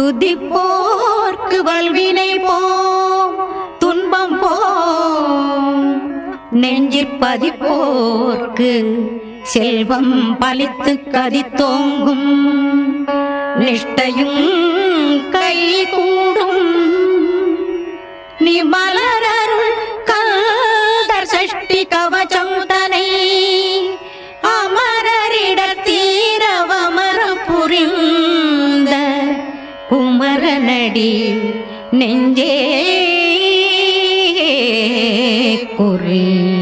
துதிப்போர்க்கு வல்வினை போம் துன்பம் போம் நெஞ்சிற்பதிப்போர்க்கு செல்வம் பலித்து கதித்தோங்கும் நிஷ்டையும் கை கூடும் நீ மலரருள் கல்தர் சஷ்டி கவச்சம் தனை அமரரிடத்தீரவமர புரிந்த குமரனடி நெஞ்சே குறி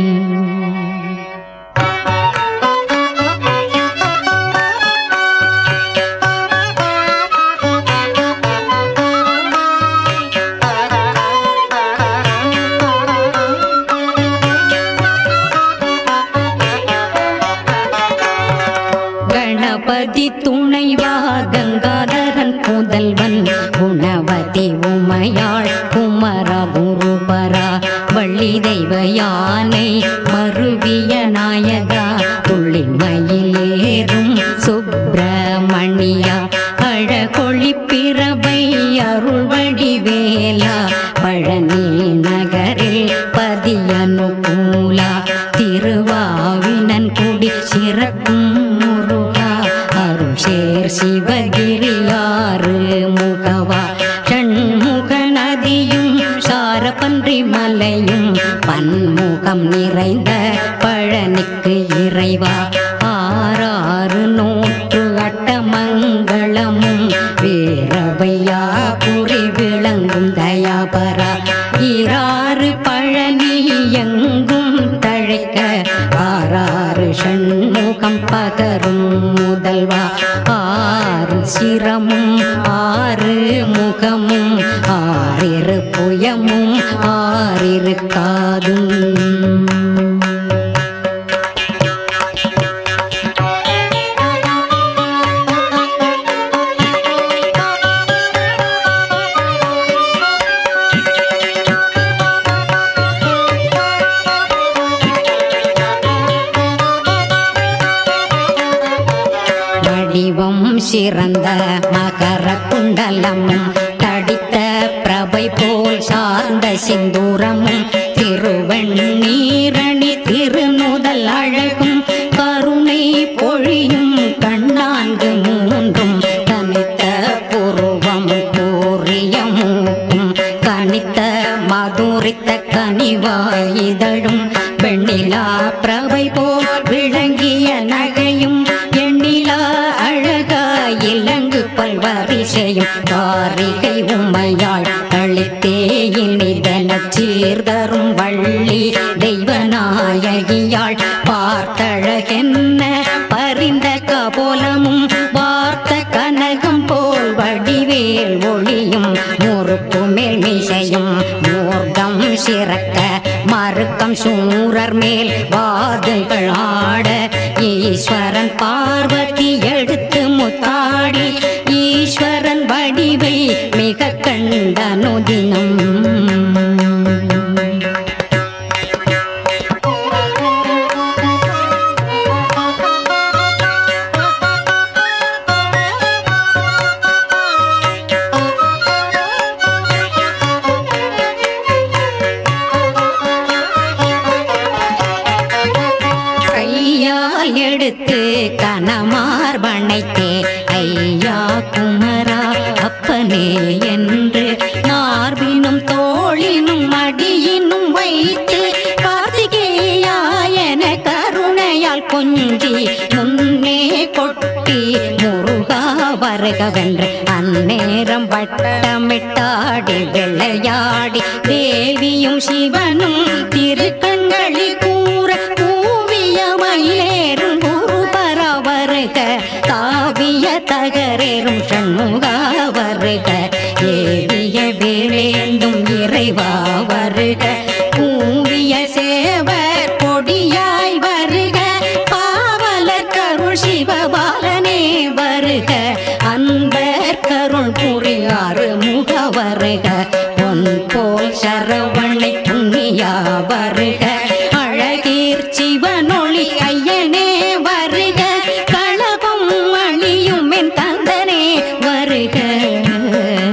கணபதி துணைவா கங்காதரன் புதல்வன் குணவதி உமையாள் குமரா குருபரா வள்ளி தெய்வ யானை மருவிய நாயகா துள்ளிமயிலேறும் சுப்பிரமணியா அழகொளி பிறவை அருள்வடி வேலா பழனி நகரில் பதியனுகூலா திருவாவினன் குடி சிறக்கும் முருகா அருள் சேர் சிவகிரியாறு முகவா ஷண்முக நதியும் சாரபன்றி மலையும் பன்முகம் நிறைந்த பழனிக்கு இறைவா ஆறாறு நூற்று அட்டமங்களமும் வேரவையா குறி விளங்கும் தயாபரா ஈராறு பழனி எங்கும் தழைக்க ஆறாறு ஷண்முகம் பகரும் முதல்வா ஆறு சிரமும் ஆறு முகமும் ஆறிரு புயமும் ஆறிரு காதும் வடிவம் சிறந்த மகர குண்டலமும் தடித்த பிரபை போல் சார்ந்த சிந்தூரமும் திருவெண்ணீரணி திருநுதல் அழகும் கருணை பொழியும் கண்ணான்கு மூன்றும் தனித்த புருவம் கூறிய மூக்கும் கனித்த மதுரித்த கனிவாயிதழும் வெண்ணிலா பிரபை போல் விளங்கிய நகையும் எண்ணிலா அழகா இலங்கு பல்வரிசையும் காரிகை உமையாள் அளித்தே இனிதன சீர்தரும் வள்ளி தெய்வநாயகியாள் பார்த்தழகென்ன பரிந்த கபோலமும் வார்த்த கனகம் போல் வடிவேல் ஒளியும் முறுக்கு மேல் மிசையும் மூர்க்கம் சிறக்க மறுக்கம் சூரர் மேல் வாதுகள் ஆட ஈஸ்வரன் பார்வதி எடுத்து முத்தாடி ஈஸ்வரன் வடிவை மிக கண்டனுதினம் கையால் எடுத்து கனமார்பனைத்தே ஐயா குமரா அப்பனே என்று மார்பினும் தோளினும் மடியினும் வைத்து கார்த்திகேயாயன கருணையால் கொஞ்சி முன்னே கொட்டி முருகா வருகவென்று அந்நேரம் வட்டமிட்டாடி விளையாடி தேவியும் சிவனும் திருக்கண்களில் கூற கூவிய மயிலேறும் குருபர வருக காவிய தகரேறும் சண்முகா வருக ஏவிய வேளேந்தும் இறைவா வருக கூவிய சேவர் பொடியாய் வருக பாவலர் கருள் சிவபாலனே வருக அன்பர் கருள் புரியாறு முக வருக பொன் போல் சரவணை புண்ணியா வருக அழகீர் சிவனொளி ஐயனே வருக களபம் அழியும் என் தந்தனே வருக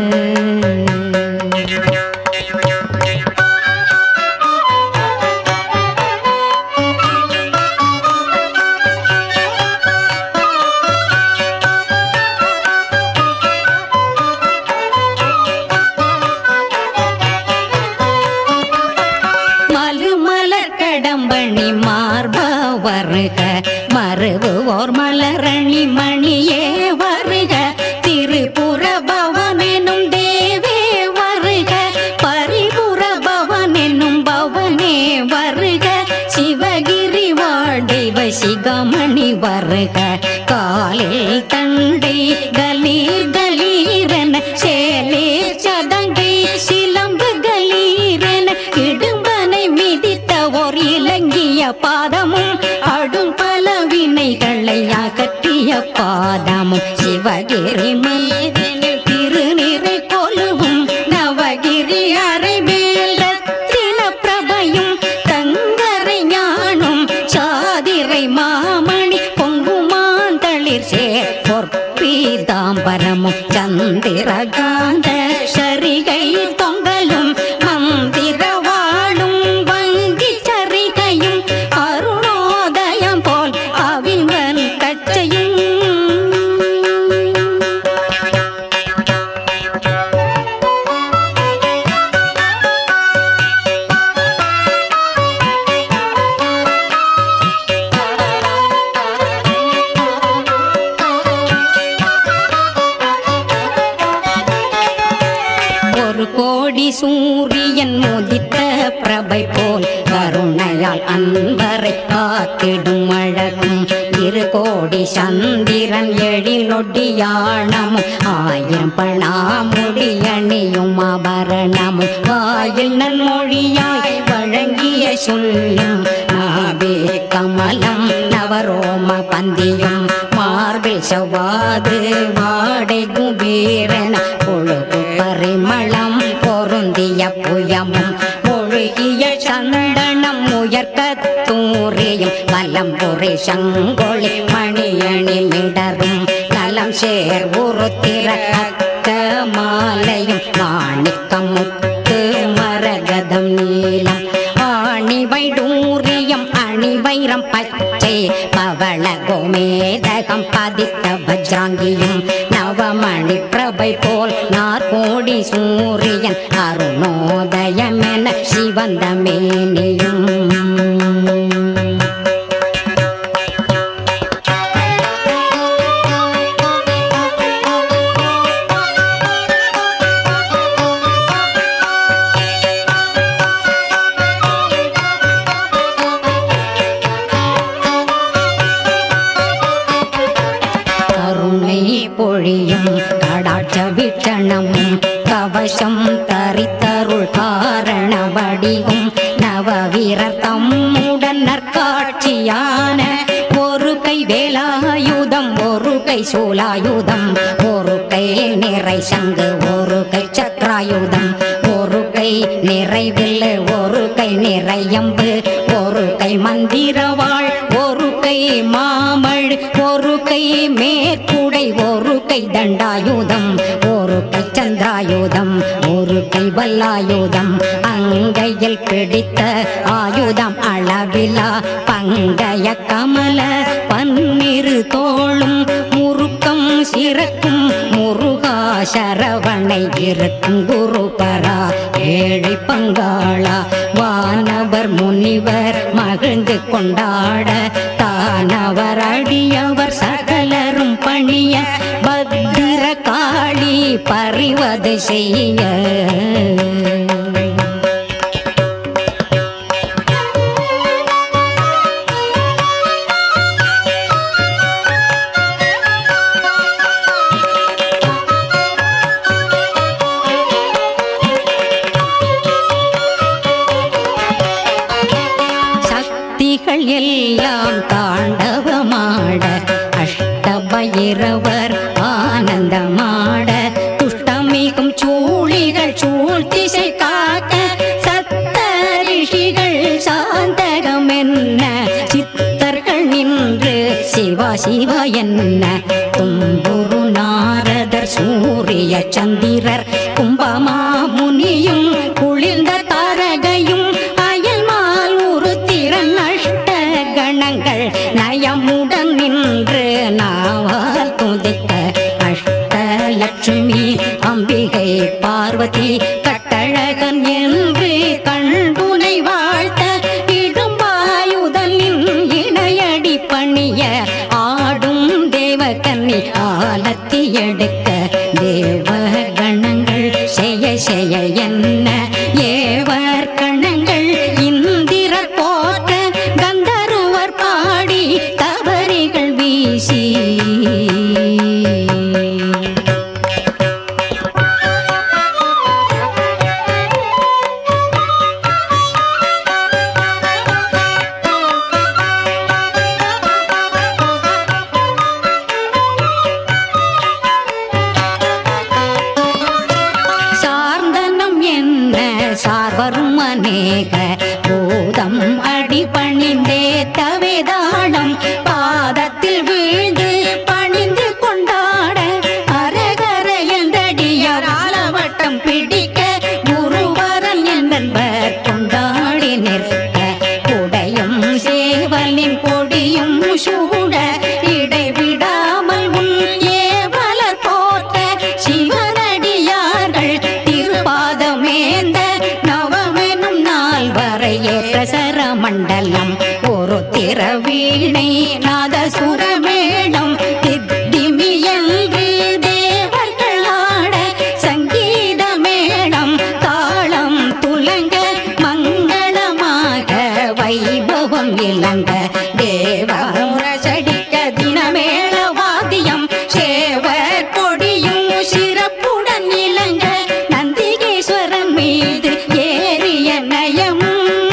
வருக மருவுவோர் மலரணி மணியே வருக திரிபுர பவனெனும் தேவே வருக பரிபுர பவனெனும் பவனே வருக சிவகிரி வாழ்தெய்வ சிகமணி வருக காலில் தண்டை கலீர் கலீரன சேலே சதங்கை சிலம்பு கலீரன இடும்பனை மிதித்த ஓர் இலங்கிய பாதமும் அடும் பல வினைகளை அகற்றிய பாதமும் சிவகிரி மேதனில் திருநிறை கொலுவும் நவகிரி அறைமேல் ரத்தின பிரபையும் தங்கரை ஞானும் சாதிரை மாமணி பொங்குமாந்தளிர் சேர் பொற்பீதாம்பரமும் சந்திரகாந்த சரிகை தொங்கலும் மந்திரவாளும் வங்கி சரிகையும் அருணோதயம் போல் அவிங்கன் கச்சையும் ஒரு கோடி சூரியன் முதித்த பிரபை போல் கருணையால் அன்பரை காத்திடும் அழகும் இரு கோடி சந்திரன் எழிலொடியானமும் ஆயிரம் பணாமுடி அணியும் ஆபரணமும் வாயில் நன்மொழியாய் வழங்கிய சொல்லும் நாவே கமலம் நவரோம பந்தியும் மார்பில் செவ்வாது வாடை குபீரன பொழுது பரிமளம் பொருந்திய புயமும் ஒழுகிய சந்தனம் உயர்க்க தூரியும் வலம் பொறி சங்கொழி மணியணி மிடரும் நலம் சேர் உருத்திர அக்க மாலையும் மாணிக்கம் முத்து மரகதம் நீலம் ஆணி வைடூரியம் அணி வைரம் பச்சை பவள கோமேதகம் பதித்த வஜ்ராங்கியும் நவமணி பிரபை போல் நாற்கோடி சூரியன் அருணோதயமென சிவந்த மேனியும் கருணை பொழியும் கடாட்ச விட்டணமும் கவசம் தரித்தருள் காரண வடிவும் நவவீரர் தம்முடன் நற்காட்சியான ஒரு கை வேலாயுதம் ஒரு கை சூலாயுதம் ஒரு கை நிறை சங்கு ஒரு கை சக்கராயுதம் ஒரு கை நிறைவில்லு ஒரு கை நிறையம்பு ஒரு கை மந்திரவாள் ஒரு கை மாமழ் ஒரு கை மேற்குடை ஒரு கை தண்டாயுதம் ஒரு கை சந்திராயுதம் ஒரு கை வல்லாயுதம் அங்கையில் பிடித்த ஆயுதம் அளவிலா பங்கைய கமல பன்னிரு தோளும் முறுக்கம் சிறக்கும் முருகா சரவணை இருக்கும் குருபரா ஏழை பங்காளா வானவர் முனிவர் மகிழ்ந்து கொண்டாட தானவர் அடியவர் சகலரும் பணிய பத்திர காளி பறிவது செய்ய சக்திகள் எல்லாம் தாண்டவமாட அஷ்டபைரவர் ஆனந்தமாட துஷ்டமிகும் சூழிகள் சூழ் திசை காக்க சத்த ரிஷிகள் சாந்தகம் என்ன சித்தர்கள் நின்று சிவா சிவா என்ன தும்புரு நாரதர் சூரிய சந்திரர் கும்பமா முனியும் குளிர்ந்த தாரகையும் அயல்மால் ஒரு திறன் அஷ்ட கணங்கள் நயமுடன் நின்று நாவால் துதிக்க அஷ்டலட்சுமி அம்பிகை பார்வதி கட்டழகன் என்று கண்புனை வாழ்த்த இடும்பாயுதலின் இணையடி எடுக்க தேவ கணங்கள் செய்ய செய்ய என்ன ஏவர் கணங்கள் இந்திரர் போற்ற கந்தருவர் பாடி தவறிகள் வீசி சார்ந்தனம் என்ன சார்வரும் அநேக பூதம் அடி பணிந்தே தவேதாளம் பாதத்தில் வீழ்ந்து பணிந்து கொண்டாட அரகர என்றடியார் ஆலவட்டம் பிடிக்க குருவரன் என்பர் கொண்டாடி நிற்க குடையும் சேவலின் கொடியும் சூட இடைவிடாமல் உன் ஏவலர் போற்ற சிவனடியார்கள் திருப்பாதமேந்த நவமெனும் நாள் வரை ஏற்ற சரமண்டலம் ஒரு திரவீணை நாதசுரமேளம் தித்திமியன்று தேவர்கள் ஆட சங்கீத மேளம் தாளம் துலங்க மங்களமாக வைபவம் இளங்க தேவமுரசடிக்க தினமேள வாத்தியம் சேவர் கொடியும் சிறப்புடன் இளங்க நந்திகேஸ்வரன் மீது ஏறிய நயம்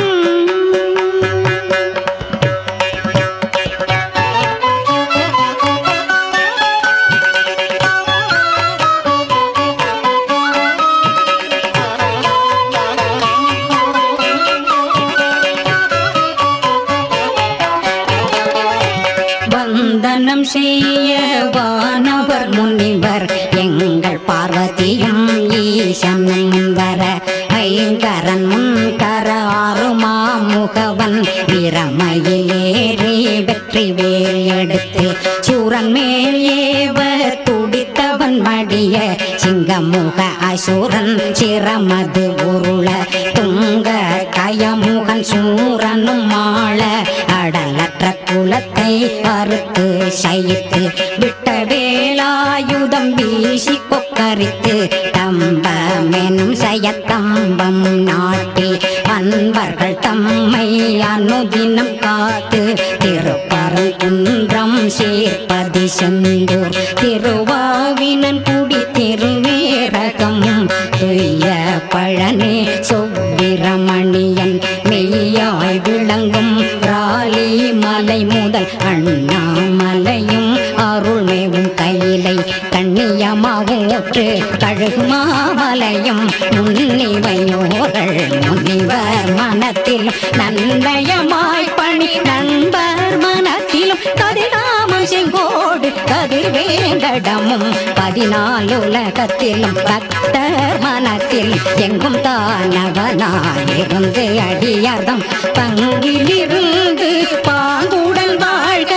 வந்தனம் செய்ய வானவர் முனிவர் எங்கள் பார்வதியும் ஈசனும் வர ஐங்கரன் முன்கர ஆறுமா முகவன் பிரமையிலேறி வெற்றி வேல் எடுத்து சூரன் மேல் ஏவ துடித்தவன் மடிய சிங்கமுக அசுரன் சிரமது உருள துங்க கயமுகன் சூரனும் மாள அடலற்ற குலத்தை அறுத்து சயித்து விட்ட வேலாயுதம் வீசி கொக்கரித்து தம்பமெனும் செயத்தம்பம் நாட்டி அன்பர்கள் தம்மை அனுதினம் காத்து திருப்பரம் குன்றம் சேர்ப்பதி செந்தூர் திருவாவினன் குடி திருவேரகம் துய்ய பழனி சொவ்விரமணியன் மெய்யாய் விளங்கும் ராலி மலை முதல் அண்ணாமலையும் அருள்மேவும் கையிலை கண்ணியமாவூற்று கழுகுமாமலையும் முன்னிவையோர்கள் முனிவர் மனத்தில் நன்மயமாய் பணி நண்பர் மனத்திலும் கதிராமம் செங்கோடு கதிர் வேங்கடமும் பதினாலுலகத்திலும் பக்தர் மனத்தில் எங்கும் தானவனாயிருந்து அடியார்தம் பங்கிலிருந்து பாங்குடன் வாழ்க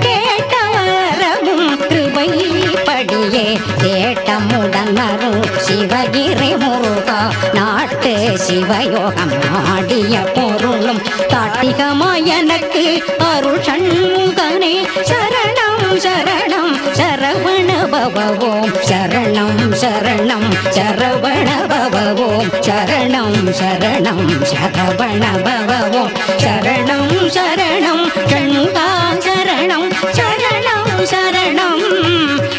கேட்டவரவும் கிருபைப்படியே தேட்டமுடன் அருள் சிவகிரி முருகா நாட்டு சிவயோகம் நாடிய பொருளும் காட்டிகமாய் எனக்கு அருள் சண்முகனே சரணம் சரணம் சரவண பவவோம் சரணம் சரணம் சரவண பவவோம் சரணம் சரணம் சரவண பவவோம் சரணம் சரணம் சண்முகா சரணம் சரணம் சரணம்